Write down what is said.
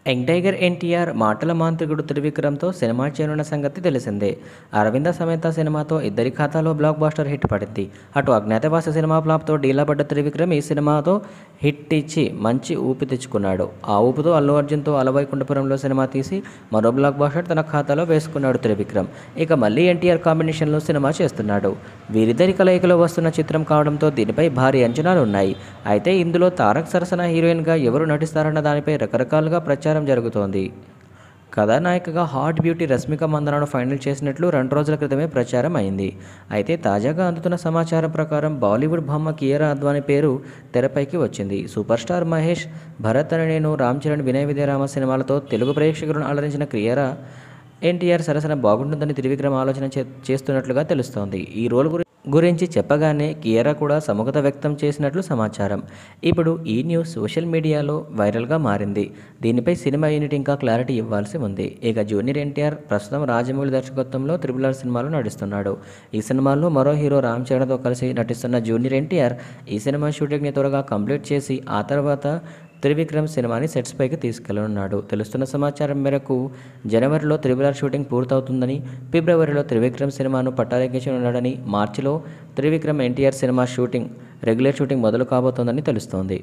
young tiger NTR మాటల మాంత్రికుడు త్రివిక్రమ్తో cinema చేయనున్న సంగతి తెలిసిందే అరవింద సమేత సినిమాతో ఇద్దరి ఖాతాలో బ్లాక్ బాస్టర్ హిట్ పడింది అటు అజ్ఞాతవాస సినిమా ఫ్లాప్తో డీలా పడ్డ త్రివిక్రమ్ ఈ సినిమాతో హిట్ ఇచ్చి మంచి ఊపి తెచ్చుకున్నాడు ఆ ఊపుతో అల్లు అర్జున్తో అలవైకుంఠపురంలో సినిమా తీసి మరో బ్లాక్ బాస్టర్ తన ఖాతాలో వేసుకున్నాడు త్రివిక్రమ్ ఇక మళ్ళీ ఎన్టీఆర్ కాంబినేషన్లో సినిమా చేస్తున్నాడు వీరిద్దరి కలయికలో వస్తున్న చిత్రం కావడంతో దీనిపై భారీ అంచనాలు ఉన్నాయి అయితే ఇందులో తారక్ సరసన హీరోయిన్గా ఎవరు నటిస్తారన్న దానిపై రకరకాలుగా ప్రచారం జరుగుతోంది కథానాయికగా హాట్ బ్యూటీ రష్మిక మందనను ఫైనల్ చేసినట్లు రెండు రోజుల క్రితమే ప్రచారం అయింది అయితే తాజాగా అందుతున్న సమాచారం ప్రకారం బాలీవుడ్ బొమ్మ కియరా అద్వాని పేరు తెరపైకి వచ్చింది సూపర్ స్టార్ మహేష్ భరత్ అని నేను రామ్ చరణ్ వినయ విజయరామ సినిమాలతో తెలుగు ప్రేక్షకులను అలరించిన కియరా ఎన్టీఆర్ సరసన బాగుంటుందని త్రివిక్రమ్ ఆలోచన చే- చేస్తున్నట్లుగా తెలుస్తోంది ఈ రోల్ గురి గురించి చెప్పగానే కియరా కూడా సముఖత వ్యక్తం చేసినట్లు సమాచారం ఇప్పుడు ఈ న్యూస్ సోషల్ మీడియాలో వైరల్గా మారింది దీనిపై సినిమా యూనిట్ ఇంకా క్లారిటీ ఇవ్వాల్సి ఉంది ఇక జూనియర్ ఎన్టీఆర్ ప్రస్తుతం రాజమౌళి దర్శకత్వంలో త్రిబుల్ ఆర్ సినిమాలో నటిస్తున్నాడు ఈ సినిమాలో మరో హీరో రామ్ చరణ్తో కలిసి నటిస్తున్న జూనియర్ ఎన్టీఆర్ ఈ సినిమా షూటింగ్ని త్వరగా కంప్లీట్ చేసి ఆ తర్వాత త్రివిక్రమ్ సినిమాని సెట్స్ పైకి తీసుకెళ్లనున్నాడు తెలుస్తున్న సమాచారం మేరకు జనవరిలో త్రిబుల్ ఆర్ షూటింగ్ పూర్తవుతుందని ఫిబ్రవరిలో త్రివిక్రమ్ సినిమాను పట్టాలెక్కించనున్నాడని మార్చిలో త్రివిక్రమ్ ఎన్టీఆర్ సినిమా షూటింగ్ రెగ్యులర్ షూటింగ్ మొదలు కాబోతోందని తెలుస్తోంది